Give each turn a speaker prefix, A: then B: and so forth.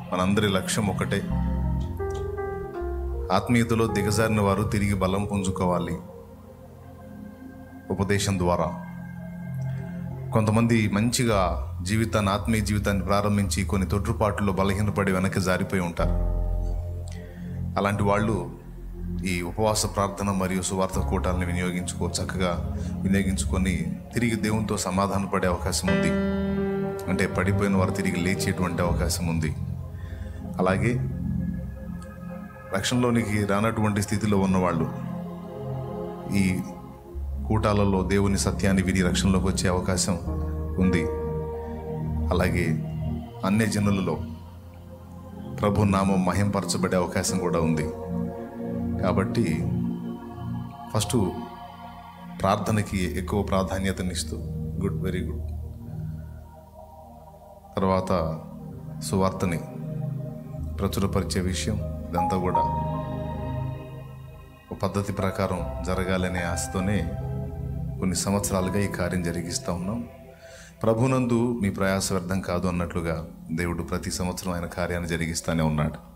A: మనందరి లక్ష్యం ఒకటే ఆత్మీయతలో దిగజారిన వారు తిరిగి బలం పుంజుకోవాలి ఉపదేశం ద్వారా కొంతమంది మంచిగా జీవితాన్ని ఆత్మీయ జీవితాన్ని ప్రారంభించి కొన్ని తొట్టుపాట్లలో బలహీనపడి వెనక్కి జారిపోయి ఉంటారు అలాంటి వాళ్ళు ఈ ఉపవాస ప్రార్థన మరియు సువార్త కూటాలను వినియోగించుకో చక్కగా వినియోగించుకొని తిరిగి దేవునితో సమాధాన పడే అవకాశం ఉంది అంటే పడిపోయిన వారు తిరిగి లేచేటువంటి అవకాశం ఉంది అలాగే రక్షణలోనికి రానటువంటి స్థితిలో ఉన్నవాళ్ళు ఈ కూటాలలో దేవుని సత్యాన్ని విని రక్షణలోకి వచ్చే అవకాశం ఉంది అలాగే అన్య జనులలో ప్రభు నామం మహింపరచబడే అవకాశం కూడా ఉంది కాబట్టి ఫస్ట్ ప్రార్థనకి ఎక్కువ ప్రాధాన్యతనిస్తూ గుడ్ వెరీ గుడ్ తర్వాత సువార్తని ప్రచురపరిచే విషయం ఇదంతా కూడా ఒక పద్ధతి ప్రకారం జరగాలనే ఆశతోనే కొన్ని సంవత్సరాలుగా ఈ కార్యం జరిగిస్తూ ఉన్నాం ప్రభునందు మీ ప్రయాస వ్యర్థం కాదు అన్నట్లుగా దేవుడు ప్రతి సంవత్సరం ఆయన కార్యాన్ని జరిగిస్తూనే ఉన్నాడు